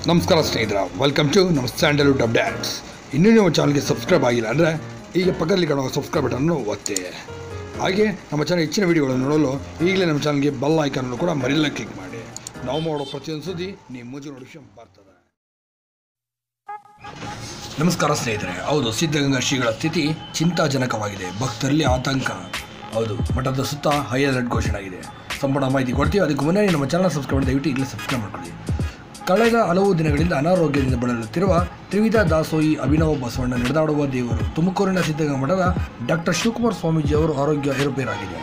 ನಮಸ್ಕಾರ ಸ್ನೇಹಿತರ welcome to ನಮ್ಮ ಸ್ಯಾಂಡಲ್ವುಡ್ ಅಪ್ಡೇಟ್ಸ್ ಇನ್ನೂ ನೀವು ಚಾನಲ್ಗೆ ಸಬ್ಸ್ಕ್ರೈಬ್ ಆಗಿಲ್ಲ ಅಂದರೆ ಈಗ ಪಕ್ಕದಲ್ಲಿ ಕಾಣುವ ಸಬ್ಸ್ಕ್ರೈಬ್ ಬಟನ್ನು ಒತ್ತಿ ಹಾಗೆ ನಮ್ಮ ಚಾನಲ್ ಹೆಚ್ಚಿನ ವಿಡಿಯೋಗಳನ್ನು ನೋಡಲು ಈಗಲೇ ನಮ್ಮ ಚಾನಲ್ಗೆ ಬೆಲ್ ಐಕನನ್ನು ಕೂಡ ಮರಿಲ್ಲ ಕ್ಲಿಕ್ ಮಾಡಿ ನಾವು ಮಾಡೋ ಪ್ರತಿಯೊಂದು ಸುದ್ದಿ ನಿಮ್ಮ ಮುಂಚೆ ನೋಟಿಫಿಕೇಶನ್ ಬರ್ತದೆ ನಮಸ್ಕಾರ ಸ್ನೇಹಿತರೆ ಹೌದು ಸಿದ್ಧಗಂಗಾ ಶ್ರೀಗಳ ಸ್ಥಿತಿ ಚಿಂತಾಜನಕವಾಗಿದೆ ಭಕ್ತರಲ್ಲಿ ಆತಂಕ ಹೌದು ಮಠದ ಸುತ್ತ ಹೈ ಅಲರ್ಟ್ ಘೋಷಣೆ ಆಗಿದೆ ಸಂಪೂರ್ಣ ಮಾಹಿತಿ ಕೊಡ್ತೀವಿ ಅದಕ್ಕೆ ಮುನ್ನೇ ನಮ್ಮ ಚಾನಲ್ ಸಬ್ಸ್ಕ್ರೈಬ್ ಮಾಡಿ ದಯವಿಟ್ಟು ಈಗಲೇ ಸಬ್ಸ್ಕ್ರೈಬ್ ಮಾಡ್ಕೊಳ್ಳಿ ಕಳೆದ ಹಲವು ದಿನಗಳಿಂದ ಅನಾರೋಗ್ಯದಿಂದ ಬಳಲುತ್ತಿರುವ ತ್ರಿವಿಧ ದಾಸೋಹಿ ಅಭಿನವ ಬಸವಣ್ಣ ನಡೆದಾಡುವ ದೇವರು ತುಮಕೂರಿನ ಸಿದ್ಧಗಂಗಾ ಮಠದ ಡಾಕ್ಟರ್ ಶಿವಕುಮಾರ್ ಸ್ವಾಮೀಜಿ ಅವರು ಆರೋಗ್ಯ ಏರುಪೇರಾಗಿದೆ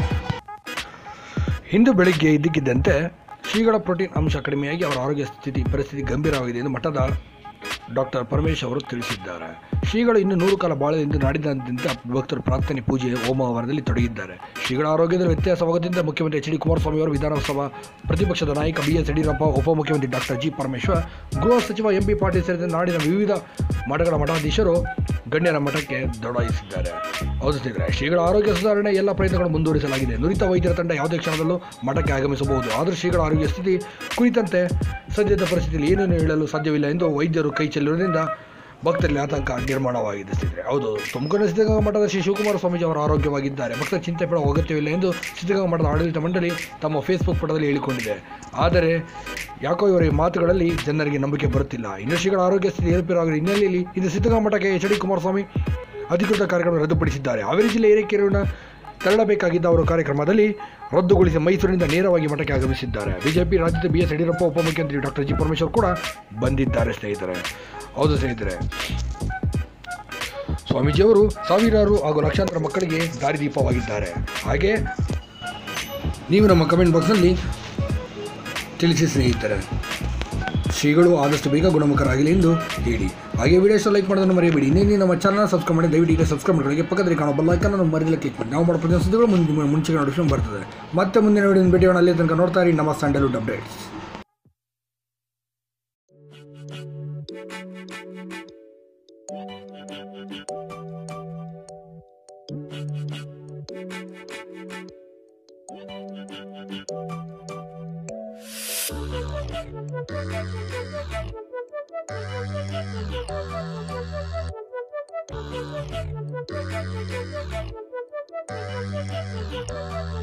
ಇಂದು ಬೆಳಿಗ್ಗೆ ಇದ್ದಕ್ಕಿದ್ದಂತೆ ಶ್ರೀಗಳ ಪ್ರೋಟೀನ್ ಅಂಶ ಕಡಿಮೆಯಾಗಿ ಅವರ ಆರೋಗ್ಯ ಸ್ಥಿತಿ ಪರಿಸ್ಥಿತಿ ಗಂಭೀರವಾಗಿದೆ ಎಂದು ಮಠದ ಡಾಕ್ಟರ್ ಪರಮೇಶ್ ಅವರು ತಿಳಿಸಿದ್ದಾರೆ ಶ್ರೀಗಳು ಇನ್ನು ನೂರು ಕಾಲ ಬಾಳಲೆಂದು ನಾಡಿನಾದ್ಯಂತ ಭಕ್ತರು ಪ್ರಾರ್ಥನೆ ಪೂಜೆ ಹೋಮವರದಲ್ಲಿ ತೊಡಗಿದ್ದಾರೆ ಶ್ರೀಗಳ ಆರೋಗ್ಯದಲ್ಲಿ ವ್ಯತ್ಯಾಸವಾಗುತ್ತಿದ್ದ ಮುಖ್ಯಮಂತ್ರಿ ಎಚ್ ಡಿ ಕುಮಾರಸ್ವಾಮಿ ಅವರು ವಿಧಾನಸಭಾ ಪ್ರತಿಪಕ್ಷದ ನಾಯಕ ಬಿ ಎಸ್ ಯಡಿಯೂರಪ್ಪ ಉಪಮುಖ್ಯಮಂತ್ರಿ ಡಾಕ್ಟರ್ ಜಿ ಪರಮೇಶ್ವರ್ ಗೃಹ ಸಚಿವ ಎಂ ಪಿ ಪಾಟೀಲ್ ಸೇರಿದಂತೆ ನಾಡಿನ ವಿವಿಧ ಮಠಗಳ ಮಠಾಧೀಶರು ಗಣ್ಯರ ಮಠಕ್ಕೆ ದೊಡಾಯಿಸಿದ್ದಾರೆ ಹೌದು ಸ್ನೇಹಿತರೆ ಶ್ರೀಗಳ ಆರೋಗ್ಯ ಸುಧಾರಣೆ ಎಲ್ಲ ಪ್ರಯತ್ನಗಳು ಮುಂದುವರಿಸಲಾಗಿದೆ ನುರಿತ ವೈದ್ಯರ ತಂಡ ಯಾವುದೇ ಕ್ಷಣದಲ್ಲೂ ಮಠಕ್ಕೆ ಆಗಮಿಸಬಹುದು ಆದರೂ ಶ್ರೀಗಳ ಆರೋಗ್ಯ ಸ್ಥಿತಿ ಕುರಿತಂತೆ ಸದ್ಯದ ಪರಿಸ್ಥಿತಿಯಲ್ಲಿ ಏನೇನು ಹೇಳಲು ಸಾಧ್ಯವಿಲ್ಲ ಎಂದು ವೈದ್ಯರು ಕೈ ಚೆಲ್ಲುವುದರಿಂದ ಭಕ್ತರಲ್ಲಿ ಆತಂಕ ನಿರ್ಮಾಣವಾಗಿದೆ ಸ್ನೇಹಿತರೆ ಹೌದು ತುಮಕೂರಿನ ಸಿದ್ಧಗಂಗಾ ಮಠದ ಶ್ರೀ ಶಿವಕುಮಾರ ಸ್ವಾಮೀಜಿ ಅವರು ಆರೋಗ್ಯವಾಗಿದ್ದಾರೆ ಭಕ್ತರ ಚಿಂತೆ ಪಡುವ ಅಗತ್ಯವಿಲ್ಲ ಎಂದು ಸಿದ್ಧಗಂಗಾ ಮಠದ ಆಡಳಿತ ಮಂಡಳಿ ತಮ್ಮ ಫೇಸ್ಬುಕ್ ಪುಟದಲ್ಲಿ ಹೇಳಿಕೊಂಡಿದೆ ಆದರೆ ಯಾಕೋ ಇವರ ಈ ಮಾತುಗಳಲ್ಲಿ ಜನರಿಗೆ ನಂಬಿಕೆ ಬರುತ್ತಿಲ್ಲ ಇನ್ನು ಶ್ರೀಗಳ ಆರೋಗ್ಯ ಸ್ಥಿತಿ ಏರುಪೇರಾಗಿರುವ ಹಿನ್ನೆಲೆಯಲ್ಲಿ ಇಂದು ಸಿದ್ಧಗಂಗಾ ಮಠಕ್ಕೆ ಎಚ್ ಡಿ ಕುಮಾರಸ್ವಾಮಿ ಅಧಿಕೃತ ಕಾರ್ಯಕ್ರಮ ರದ್ದುಪಡಿಸಿದ್ದಾರೆ ಹಾವೇರಿ ಜಿಲ್ಲೆ ಹಿರೇಕೆರೂರಿನ ತೆರಳಬೇಕಾಗಿದ್ದ ಅವರು ಕಾರ್ಯಕ್ರಮದಲ್ಲಿ ರದ್ದುಗೊಳಿಸಿ ಮೈಸೂರಿನಿಂದ ನೇರವಾಗಿ ಮಠಕ್ಕೆ ಆಗಮಿಸಿದ್ದಾರೆ ಬಿಜೆಪಿ ರಾಜ್ಯದ ಬಿ ಎಸ್ ಯಡಿಯೂರಪ್ಪ ಉಪಮುಖ್ಯಮಂತ್ರಿ ಡಾಕ್ಟರ್ ಜಿ ಪರಮೇಶ್ವರ್ ಕೂಡ ಬಂದಿದ್ದಾರೆ ಸ್ನೇಹಿತರೆ ಹೌದು ಸ್ನೇಹಿತರೆ ಸ್ವಾಮೀಜಿಯವರು ಸಾವಿರಾರು ಹಾಗೂ ಲಕ್ಷಾಂತರ ಮಕ್ಕಳಿಗೆ ದಾರಿದೀಪವಾಗಿದ್ದಾರೆ ಹಾಗೆ ನೀವು ನಮ್ಮ ಕಮೆಂಟ್ ಬಾಕ್ಸ್ನಲ್ಲಿ ತಿಳಿಸಿ ಸ್ನೇಹಿತರೆ ಶ್ರೀಗಳು ಆದಷ್ಟು ಬೇಗ ಗುಣಮುಖರಾಗಲಿ ಎಂದು ಹೇಳಿ ಹಾಗೆ ವಿಡಿಯೋಸ್ ಲೈಕ್ ಮಾಡೋದನ್ನು ಮರೆಯಬೇಡಿ ಇನ್ನೇನು ನಮ್ಮ ಚಾನಲ್ ಸಬ್ಸ್ಕ್ರೈಬ್ ಮಾಡಿ ದಯವಿಟ್ಟು ಈಗ ಸಬ್ಸ್ಕ್ರೈಬ್ ಮಾಡಿ ಪಕ್ಕದಲ್ಲಿ ಕಾಣೋ ಬೆಲ್ ಐಕನ್ ಅನ್ನು ಮರೆಯಲ್ಲ ಕ್ಲಿಕ್ ಮಾಡಿ ನಾವು ಮಾಡೋ ಪ್ರತಿಯೊಂದು ಸುದ್ದಿಗಳು ಮುಂದೆ ಮುಂಚೆ ನೋಟಿಫಿಕೇಶನ್ ಬರ್ತದೆ ಮತ್ತೆ ಮುಂದಿನ ವಿಡಿಯೋ ಭೇಟಿಯೋಣ ಅಲ್ಲಿ ತನಕ ನೋಡ್ತಾ ಇರಿ ನಮ್ಮ ಸ್ಯಾಂಡಲ್ವುಡ್ ಅಪ್ಡೇಟ್ಸ್ Thank you.